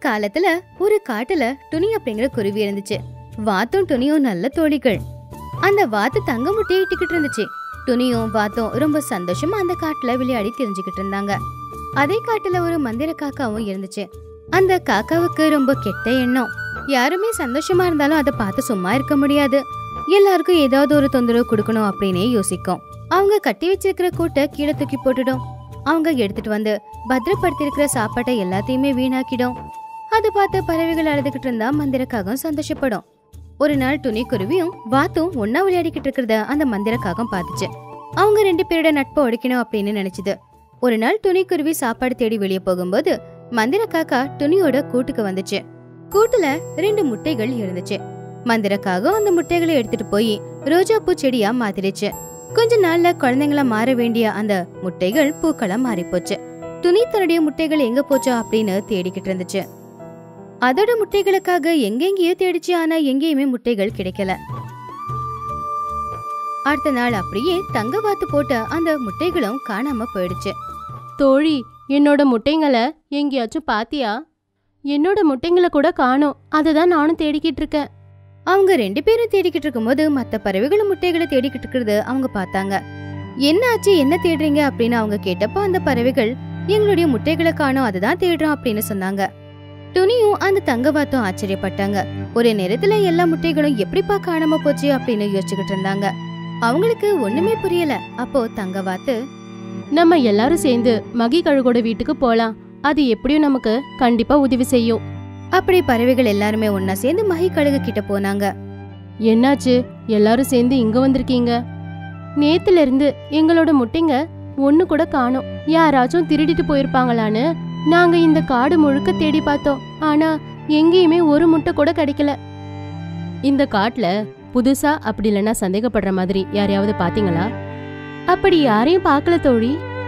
காலத்துல ஒரு காட்டுல துணி அப்படிங்கிற குருவி இருந்துச்சு வாத்தும் துணியும் நல்ல தோழிகள் அந்த வாத்து தங்க முட்டையை இட்டுக்கிட்டு இருந்துச்சு துணியும் வாத்தும் ரொம்ப சந்தோஷமா அந்த காட்டுல விளையாடி தெரிஞ்சுக்கிட்டு இருந்தாங்க அதே காட்டுல ஒரு மந்திர காக்காவும் இருந்துச்சு அந்த காக்காவுக்கு ரொம்ப கெட்ட எண்ணம் யாருமே சந்தோஷமா இருந்தாலும் அதை பார்த்து சும்மா இருக்க முடியாது எல்லாருக்கும் ஏதாவது ஒரு தொந்தரவு கொடுக்கணும் அப்படின்னே யோசிக்கும் அவங்க கட்டி வச்சிருக்கிற கூட்டை கீழே தூக்கி போட்டுடும் அவங்க எடுத்துட்டு வந்து பத்திரப்படுத்தி இருக்கிற சாப்பாட்டை எல்லாத்தையுமே வீணாக்கிடும் அதை பார்த்து பறவைகள் அழுதுகிட்டு இருந்தா மந்திரக்காகம் சந்தோஷப்படும் ஒரு நாள் துணி குருவியும் வாத்தும் ஒன்னா விளையாடிக்கிட்டு இருக்கிறத அந்த மந்திரக்காகம் பார்த்துச்சு அவங்க ரெண்டு பேரோட நட்பை ஒழிக்கணும் அப்படின்னு நினைச்சுது ஒரு நாள் துணி குருவி சாப்பாடு தேடி வெளியே போகும்போது மந்திர காக்கா துணியோட கூட்டுக்கு வந்துச்சு கூட்டுல ரெண்டு முட்டைகள் இருந்துச்சு மந்திரக்காகம் அந்த முட்டைகளை எடுத்துட்டு போய் ரோஜா பூ செடியா மாத்திடுச்சு கொஞ்ச நாள்ல குழந்தைங்களா மாற வேண்டிய அந்த முட்டைகள் பூக்களா மாறி போச்சு துணி தன்னுடைய முட்டைகள் எங்க போச்சோ அப்படின்னு தேடிக்கிட்டு இருந்துச்சு அதோட முட்டைகளுக்காக எங்கெங்கேயோ தேடிச்சு ஆனா எங்கேயுமே முட்டைகள் கிடைக்கல அடுத்த நாள் அப்படியே தங்க வாத்து போட்ட அந்த முட்டைகளும் காணாம போயிடுச்சு தோழி என்னோட முட்டைங்களை எங்கேயாச்சும் பாத்தியா என்னோட முட்டைங்களை கூட காணோம் அதை தான் நானும் தேடிக்கிட்டு இருக்கேன் அவங்க ரெண்டு பேரும் தேடிக்கிட்டு இருக்கும்போது மத்த பறவைகளும் முட்டைகளை தேடிக்கிட்டு இருக்கிறது அவங்க பார்த்தாங்க என்ன ஆச்சு என்ன தேடுறீங்க அப்படின்னு அவங்க கேட்டப்போ அந்த பறவைகள் எங்களுடைய முட்டைகளை காணோம் அதுதான் தேடுறோம் அப்படின்னு சொன்னாங்க துணியும் அந்த தங்கவாத்தும் ஆச்சரியப்பட்டாங்க ஒரு நேரத்துல எல்லா முட்டைகளும் எப்படிப்பா காணாம போச்சு அப்படின்னு யோசிச்சுக்கிட்டு இருந்தாங்க அவங்களுக்கு ஒண்ணுமே புரியல அப்போ தங்கவாத்து நம்ம எல்லாரும் சேர்ந்து மகி கழுகோட வீட்டுக்கு போலாம் அது எப்படியும் நமக்கு கண்டிப்பா உதவி செய்யும் அப்படி பறவைகள் எல்லாருமே ஒன்னா சேர்ந்து மகி கழுகு கிட்ட போனாங்க என்னாச்சு எல்லாரும் சேர்ந்து இங்க வந்திருக்கீங்க நேத்துல இருந்து எங்களோட முட்டைங்க ஒண்ணு கூட காணோம் யாராச்சும் திருடிட்டு போயிருப்பாங்களான்னு நாங்க இந்த காடு முழுக்க தேடி பார்த்தோம் ஆனா எங்கேயுமே ஒரு முட்டை கூட கிடைக்கல இந்த காட்டுல புதுசா அப்படி இல்லைன்னா சந்தேகப்படுற மாதிரி யாரையாவது பாத்தீங்களா அப்படி யாரையும் பார்க்கல தோழி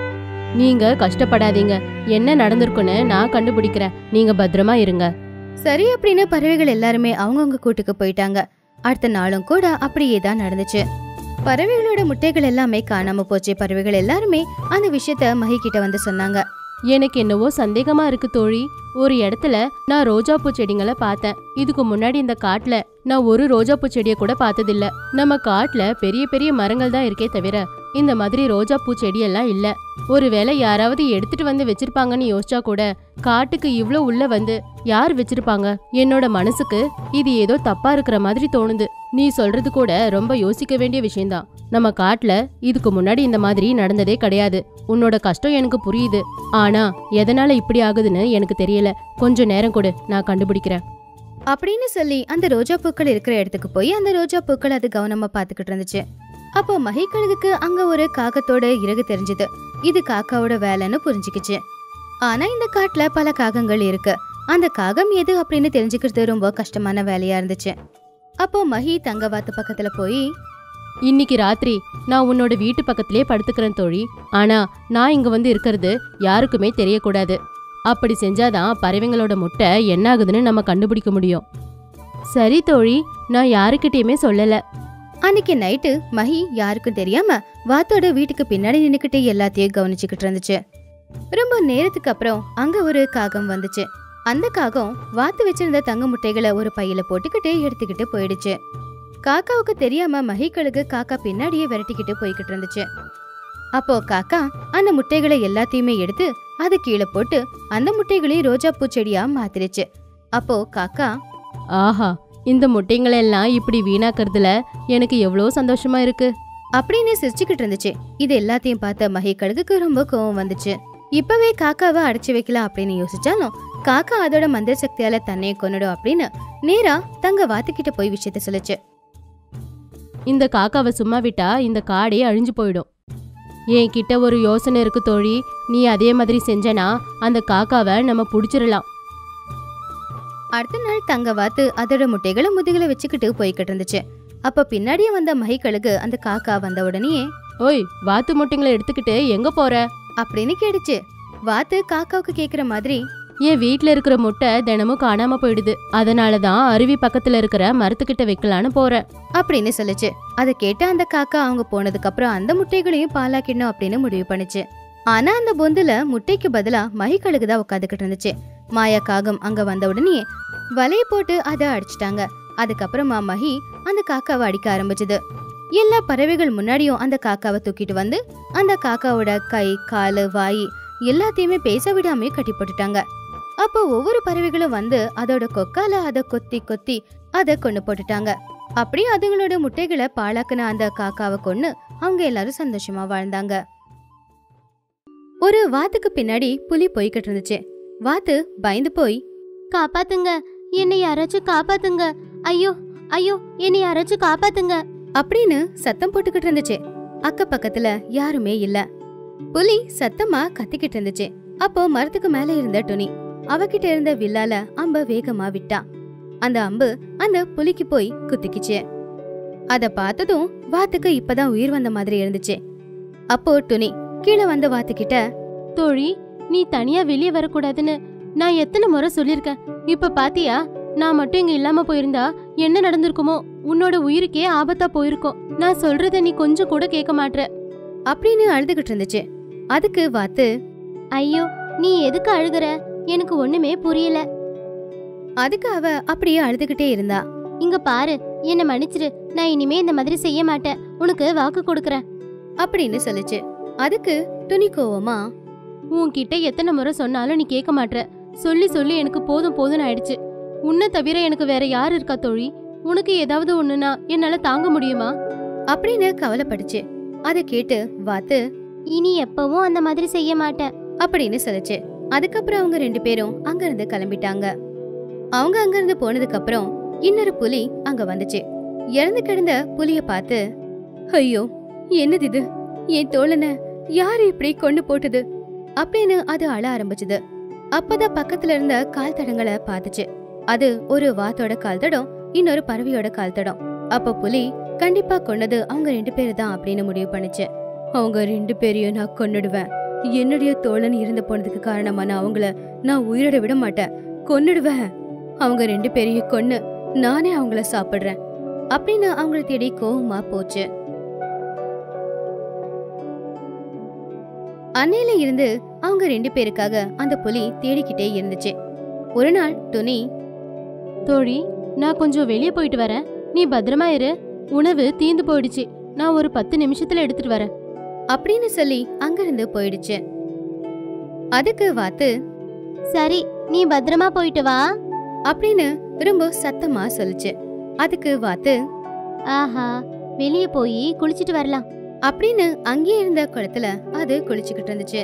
நீங்க கஷ்டப்படாதீங்க என்ன நடந்திருக்குன்னு நான் கண்டுபிடிக்கிறேன் நீங்க பத்திரமா இருங்க சரி அப்படின்னு பறவைகள் எல்லாருமே அவங்கவங்க கூட்டுக்கு போயிட்டாங்க அடுத்த நாளும் கூட அப்படியே தான் நடந்துச்சு பறவைகளோட முட்டைகள் எல்லாமே காணாம போச்சு பறவைகள் எல்லாருமே அந்த விஷயத்த மகி கிட்ட வந்து சொன்னாங்க எனக்கு என்னவோ சந்தேகமா இருக்கு தோழி ஒரு இடத்துல நான் ரோஜாப்பூ செடிங்களை பார்த்தேன் இதுக்கு முன்னாடி இந்த காட்டுல நான் ஒரு ரோஜாப்பூ செடியை கூட பார்த்ததில்ல நம்ம காட்டுல பெரிய பெரிய மரங்கள் தான் இருக்கே தவிர இந்த மாதிரி ரோஜாப்பூ செடியெல்லாம் இல்ல ஒருவேளை யாராவது எடுத்துட்டு வந்து வச்சிருப்பாங்கன்னு யோசிச்சா கூட காட்டுக்கு இவ்ளோ உள்ள வந்து யார் வச்சிருப்பாங்க என்னோட மனசுக்கு இது ஏதோ தப்பா இருக்கிற மாதிரி தோணுது நீ சொல்றது கூட ரொம்ப யோசிக்க வேண்டிய விஷயம்தான் நம்ம காட்டுல இதுக்கு முன்னாடி இந்த மாதிரி நடந்ததே கிடையாது உன்னோட கஷ்டம் எனக்கு புரியுது ஆனா எதனால இப்படி ஆகுதுன்னு எனக்கு தெரியல கொஞ்ச நேரம் கொடு நான் கண்டுபிடிக்கிறேன் அப்படின்னு சொல்லி அந்த ரோஜா பூக்கள் இருக்கிற இடத்துக்கு போய் அந்த ரோஜா பூக்கள் அது கவனமா பாத்துக்கிட்டு இருந்துச்சு அப்போ மகிக்கழுகுக்கு அங்க ஒரு காகத்தோட இறகு தெரிஞ்சது இது காக்காவோட வேலைன்னு புரிஞ்சுக்கிச்சு ஆனா இந்த காட்டுல பல காகங்கள் இருக்கு அந்த காகம் எது அப்படின்னு தெரிஞ்சுக்கிறது ரொம்ப கஷ்டமான வேலையா இருந்துச்சு அப்போ மஹி தங்கவாத்து பக்கத்துல போய் இன்னைக்கு ராத்திரி நான் உன்னோட வீட்டு பக்கத்திலே படுத்துக்கிறேன் தோழி ஆனா நான் இங்க வந்து இருக்கிறது யாருக்குமே தெரியக்கூடாது அப்படி செஞ்சாதான் பறவைங்களோட முட்டை என்ன ஆகுதுன்னு நம்ம கண்டுபிடிக்க முடியும் சரி தோழி நான் யாருக்கிட்டயுமே சொல்லல அன்னைக்கு நைட்டு மஹி யாருக்கும் தெரியாம வாத்தோட வீட்டுக்கு பின்னாடி நின்னுக்கிட்டு எல்லாத்தையும் கவனிச்சுக்கிட்டு இருந்துச்சு ரொம்ப நேரத்துக்கு அப்புறம் அங்க ஒரு காகம் வந்துச்சு அந்த காகம் வாத்து வச்சிருந்த தங்க முட்டைகளை ஒரு பையில போட்டுக்கிட்டு எடுத்துக்கிட்டு போயிடுச்சு காக்காவுக்கு தெரியாம மஹிக்களுக்கு காக்கா பின்னாடியே விரட்டிக்கிட்டு போய்கிட்டு இருந்துச்சு அப்போ காக்கா அந்த முட்டைகளை எல்லாத்தையுமே எடுத்து அது கீழே போட்டு அந்த முட்டைகளையும் ரோஜா பூச்செடியா மாத்திருச்சு அப்போ காக்கா ஆஹா இந்த முட்டைங்களை எல்லாம் இப்படி வீணாக்குறதுல எனக்கு எவ்வளோ சந்தோஷமா இருக்கு அப்படின்னு சிரிச்சுக்கிட்டு இருந்துச்சு இது எல்லாத்தையும் பார்த்த மகி கழுகுக்கு ரொம்ப கோவம் வந்துச்சு இப்பவே காக்காவை அடைச்சு வைக்கலாம் அப்படின்னு யோசிச்சாலும் காக்கா அதோட மந்திர சக்தியால தன்னையே கொன்னுடும் அப்படின்னு நேரா தங்க வாத்துக்கிட்ட போய் விஷயத்த சொல்லுச்சு இந்த காக்காவை சும்மா விட்டா இந்த காடே அழிஞ்சு போயிடும் என்கிட்ட ஒரு யோசனை இருக்கு தோழி நீ அதே மாதிரி செஞ்சனா அந்த காக்காவை நம்ம புடிச்சிடலாம் அடுத்த நாள் தங்க வாத்து அதோட முட்டைகளை முதுகுல வச்சுக்கிட்டு போய்கிட்டு இருந்துச்சு அப்ப பின்னாடியே வந்த மகி கழுகு அந்த காக்கா வந்த உடனேயே ஓய் வாத்து முட்டைங்களை எடுத்துக்கிட்டு எங்க போற அப்படின்னு கேட்டுச்சு வாத்து காக்காவுக்கு கேக்குற மாதிரி என் வீட்ல இருக்கிற முட்டை தினமும் காணாம போயிடுது அதனால தான் அருவி பக்கத்துல இருக்கிற மரத்துக்கிட்ட வைக்கலான்னு போறேன் அப்படின்னு சொல்லுச்சு அதை கேட்டு அந்த காக்கா அவங்க போனதுக்கு அப்புறம் அந்த முட்டைகளையும் பாலாக்கிடணும் அப்படின்னு முடிவு பண்ணுச்சு ஆனா அந்த பொந்துல முட்டைக்கு பதிலா மகி கழுகு தான் உட்காந்துக்கிட்டு இருந்துச்சு மாயா காகம் அங்க வந்த உடனே வலைய போட்டு அதை அடிச்சிட்டாங்க அதுக்கப்புறமா மஹி அந்த காக்காவை அடிக்க ஆரம்பிச்சது எல்லா பறவைகள் முன்னாடியும் அந்த காக்காவை தூக்கிட்டு வந்து அந்த காக்காவோட கை காலு வாய் எல்லாத்தையுமே பேச விடாமே கட்டி போட்டுட்டாங்க அப்போ ஒவ்வொரு பறவைகளும் வந்து அதோட கொக்கால அதை கொத்தி கொத்தி அதை கொண்டு போட்டுட்டாங்க அப்படியே அதுங்களோட முட்டைகளை பாழாக்குன அந்த காக்காவை கொன்னு அவங்க எல்லாரும் சந்தோஷமா வாழ்ந்தாங்க ஒரு வாத்துக்கு பின்னாடி புலி போய்கிட்டு இருந்துச்சு வாத்து பயந்து போய் காப்பாத்துங்க என்னை யாராச்சும் காப்பாத்துங்க ஐயோ ஐயோ என்னை யாராச்சும் காப்பாத்துங்க அப்படின்னு சத்தம் போட்டுக்கிட்டு இருந்துச்சு அக்க பக்கத்துல யாருமே இல்ல புலி சத்தமா கத்திக்கிட்டு இருந்துச்சு அப்போ மரத்துக்கு மேல இருந்த துணி அவகிட்ட இருந்த வில்லால அம்ப வேகமா விட்டா அந்த அம்பு அந்த புலிக்கு போய் குத்திக்கிச்சு அத பார்த்ததும் வாத்துக்கு இப்பதான் உயிர் வந்த மாதிரி இருந்துச்சு அப்போ துணி கீழே வந்த வாத்துக்கிட்ட தோழி நீ தனியா வெளியே வரக்கூடாதுன்னு நான் எத்தனை முறை சொல்லிருக்கேன் இப்ப பாத்தியா நான் மட்டும் இங்க இல்லாம போயிருந்தா என்ன நடந்திருக்குமோ உன்னோட உயிருக்கே ஆபத்தா போயிருக்கும் நான் சொல்றத நீ கொஞ்சம் கூட கேட்க மாட்ற அப்படின்னு அழுதுகிட்டு இருந்துச்சு அதுக்கு வாத்து ஐயோ நீ எதுக்கு அழுகுற எனக்கு ஒண்ணுமே புரியல அதுக்கு அவ அப்படியே அழுதுகிட்டே இருந்தா இங்க பாரு என்ன மன்னிச்சிரு நான் இனிமே இந்த மாதிரி செய்ய மாட்டேன் உனக்கு வாக்கு கொடுக்கறேன் அப்படின்னு சொல்லுச்சு அதுக்கு துணி கோவமா உன்கிட்ட எத்தனை முறை சொன்னாலும் நீ கேட்க மாட்ற சொல்லி சொல்லி எனக்கு போதும் போதும்னு ஆயிடுச்சு உன்னை தவிர எனக்கு வேற யார் இருக்கா தோழி உனக்கு ஏதாவது ஒண்ணுனா என்னால தாங்க முடியுமா அப்படின்னு கவலைப்பட்டுச்சு அதை கேட்டு வாத்து இனி எப்பவும் அந்த மாதிரி செய்ய மாட்டேன் அப்படின்னு சொல்லுச்சு அதுக்கப்புறம் அவங்க ரெண்டு பேரும் அங்கிருந்து கிளம்பிட்டாங்க அவங்க அங்கிருந்து போனதுக்கு அப்புறம் இன்னொரு புலி அங்க வந்துச்சு இறந்து கிடந்த புலிய பார்த்து ஐயோ என்னது இது என் தோழனை யாரு இப்படி கொண்டு போட்டது அப்படின்னு அது அழ ஆரம்பிச்சது அப்பதான் பக்கத்துல இருந்த கால் தடங்களை பார்த்துச்சு அது ஒரு வாத்தோட கால் தடம் இன்னொரு பறவையோட கால் தடம் அப்ப புலி கண்டிப்பா கொன்னது அவங்க ரெண்டு பேரு தான் அப்படின்னு முடிவு பண்ணுச்சு அவங்க ரெண்டு பேரையும் நான் கொன்னுடுவேன் என்னுடைய தோழன் இறந்து போனதுக்கு காரணமா நான் அவங்கள நான் உயிரோட விட மாட்டேன் கொன்னுடுவேன் அவங்க ரெண்டு பேரையும் கொன்னு நானே அவங்கள சாப்பிடுறேன் அப்படின்னு அவங்கள தேடி கோவமா போச்சு அன்னையில இருந்து அவங்க ரெண்டு பேருக்காக அந்த புலி தேடிக்கிட்டே இருந்துச்சு ஒரு நாள் துணி தோழி நான் கொஞ்சம் வெளியே போயிட்டு வரேன் நீ பத்திரமா இரு உணவு தீந்து போயிடுச்சு நான் ஒரு பத்து நிமிஷத்துல எடுத்துட்டு வரேன் அப்படின்னு சொல்லி அங்கிருந்து போயிடுச்சு அதுக்கு வாத்து சரி நீ பத்திரமா போயிட்டு வா அப்படின்னு ரொம்ப சத்தமா சொல்லுச்சு அதுக்கு வாத்து ஆஹா வெளியே போய் குளிச்சிட்டு வரலாம் அப்படின்னு அங்கேயே இருந்த குளத்துல அது குளிச்சுக்கிட்டு இருந்துச்சு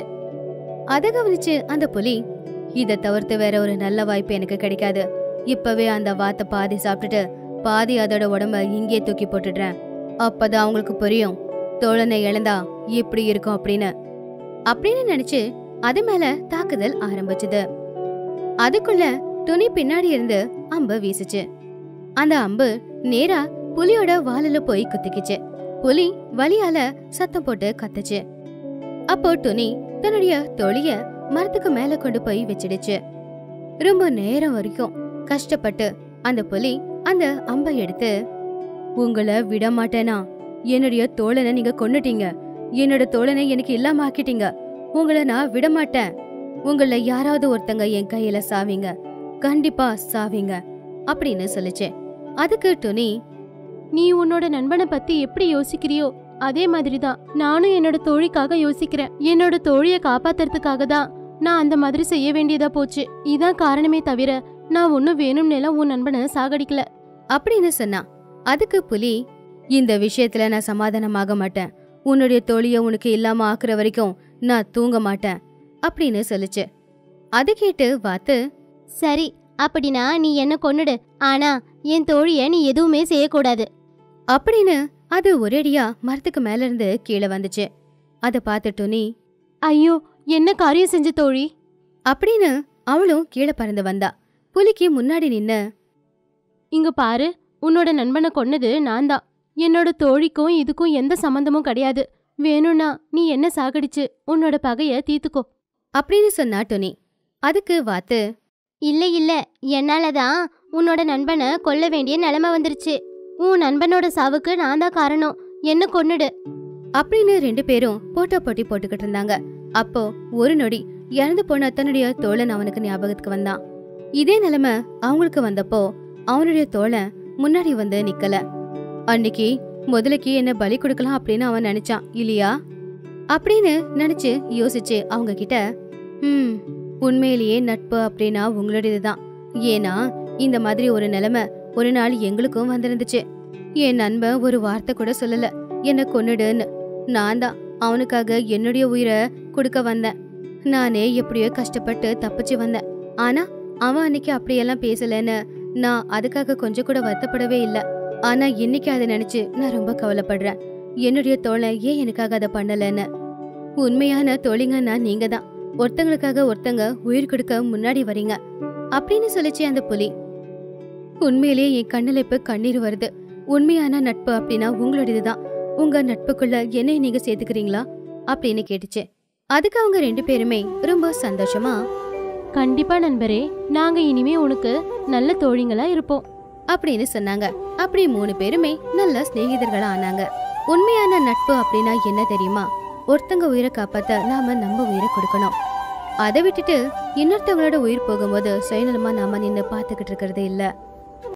அத கவனிச்சு அந்த புலி இத தவிர்த்து வேற ஒரு நல்ல வாய்ப்பு எனக்கு கிடைக்காது இப்பவே அந்த வாத்தை பாதி சாப்பிட்டுட்டு பாதி அதோட உடம்ப இங்கே தூக்கி போட்டுடுறேன் அப்பதான் அவங்களுக்கு புரியும் தோழனை இழந்தா எப்படி இருக்கும் அப்படின்னு அப்படின்னு நினைச்சு அது மேல தாக்குதல் ஆரம்பிச்சது அதுக்குள்ள துணி பின்னாடி இருந்து அம்பு வீசுச்சு அந்த அம்பு நேரா புலியோட வாலில போய் குத்திக்கிச்சு புலி வலியால சத்தம் போட்டு கத்துச்சு அப்போ துணி தன்னுடைய தொழிய மரத்துக்கு மேல கொண்டு போய் வச்சிடுச்சு ரொம்ப நேரம் வரைக்கும் கஷ்டப்பட்டு அந்த புலி அந்த அம்பை எடுத்து உங்களை விட மாட்டேனா என்னுடைய தோழனை நீங்க கொன்னுட்டீங்க என்னோட தோழனை எனக்கு இல்லாம ஆக்கிட்டீங்க உங்களை நான் விட மாட்டேன் உங்கள யாராவது ஒருத்தங்க என் கையில சாவீங்க கண்டிப்பா சாவீங்க அப்படின்னு சொல்லுச்சு அதுக்கு துணி நீ உன்னோட நண்பனை பத்தி எப்படி யோசிக்கிறியோ அதே மாதிரி தான் நானும் என்னோட தோழிக்காக யோசிக்கிறேன் என்னோட தோழியை காப்பாத்துறதுக்காக தான் நான் அந்த மாதிரி செய்ய வேண்டியதா போச்சு இதான் காரணமே தவிர நான் ஒன்னும் வேணும்னேலாம் உன் நண்பனை சாகடிக்கல அப்படின்னு சொன்னா அதுக்கு புலி இந்த விஷயத்துல நான் சமாதானமாக மாட்டேன் உன்னுடைய தோழிய உனக்கு இல்லாம ஆக்குற வரைக்கும் நான் தூங்க மாட்டேன் அப்படின்னு சொல்லுச்சு அது கேட்டு வாத்து சரி அப்படின்னா நீ என்ன கொன்னுடு ஆனா என் தோழிய நீ எதுவுமே செய்யக்கூடாது அப்படின்னு அது ஒரேடியா மரத்துக்கு மேல இருந்து கீழே வந்துச்சு அதை பார்த்துட்டு நீ ஐயோ என்ன காரியம் செஞ்ச தோழி அப்படின்னு அவளும் கீழே பறந்து வந்தா புலிக்கு முன்னாடி நின்னு இங்க பாரு உன்னோட நண்பனை கொன்னது நான் தான் என்னோட தோழிக்கும் இதுக்கும் எந்த சம்பந்தமும் கிடையாது வேணும்னா நீ என்ன சாகடிச்சு உன்னோட பகைய தீத்துக்கோ அப்படின்னு சொன்னா டொனி அதுக்கு வாத்து இல்ல இல்ல என்னால தான் உன்னோட நண்பனை கொல்ல வேண்டிய நிலைமை வந்துருச்சு உன் நண்பனோட சாவுக்கு நான் தான் காரணம் என்ன கொன்னுடு அப்படின்னு ரெண்டு பேரும் போட்டா போட்டி போட்டுக்கிட்டு இருந்தாங்க அப்போ ஒரு நொடி இறந்து போன தன்னுடைய தோழன் அவனுக்கு ஞாபகத்துக்கு வந்தான் இதே நிலைமை அவங்களுக்கு வந்தப்போ அவனுடைய தோழன் முன்னாடி வந்து நிக்கல அன்னைக்கு முதலைக்கு என்ன பலி கொடுக்கலாம் அப்படின்னு அவன் நினைச்சான் இல்லையா அப்படின்னு நினைச்சு யோசிச்சு அவங்க கிட்ட ம் உண்மையிலேயே நட்பு அப்படின்னா உங்களுடையதுதான் ஏன்னா இந்த மாதிரி ஒரு நிலைமை ஒரு நாள் எங்களுக்கும் வந்திருந்துச்சு என் நண்பன் ஒரு வார்த்தை கூட சொல்லல என்ன கொன்னுடுன்னு நான் தான் அவனுக்காக என்னுடைய உயிரை கொடுக்க வந்தேன் நானே எப்படியோ கஷ்டப்பட்டு தப்பிச்சு வந்தேன் ஆனா அவன் அன்னைக்கு அப்படியெல்லாம் பேசலன்னு நான் அதுக்காக கொஞ்சம் கூட வருத்தப்படவே இல்லை ஆனா இன்னைக்கு அதை நினைச்சு நான் ரொம்ப கவலைப்படுறேன் என்னுடைய தோழன் ஏன் எனக்காக அதை பண்ணலன்னு உண்மையான தோழிங்கன்னா நீங்க தான் ஒருத்தங்களுக்காக ஒருத்தங்க உயிர் கொடுக்க முன்னாடி வரீங்க அப்படின்னு சொல்லிச்சு அந்த புலி உண்மையிலேயே என் கண்ணுல இப்ப கண்ணீர் வருது உண்மையான நட்பு அப்படின்னா உங்களுடையதுதான் உங்க நட்புக்குள்ள என்னை நீங்க சேர்த்துக்கிறீங்களா அப்படின்னு கேட்டுச்சு அதுக்கு அவங்க ரெண்டு பேருமே ரொம்ப சந்தோஷமா கண்டிப்பா நண்பரே நாங்க இனிமே உனக்கு நல்ல தோழிங்களா இருப்போம் அப்படின்னு சொன்னாங்க அப்படி மூணு பேருமே நல்ல சிநேகிதர்களா ஆனாங்க உண்மையான நட்பு அப்படின்னா என்ன தெரியுமா ஒருத்தங்க உயிரை காப்பாத்த நாம நம்ம உயிரை கொடுக்கணும் அதை விட்டுட்டு இன்னொருத்தவங்களோட உயிர் போகும்போது சுயநலமா நாம நின்னு பாத்துக்கிட்டு இருக்கிறது இல்ல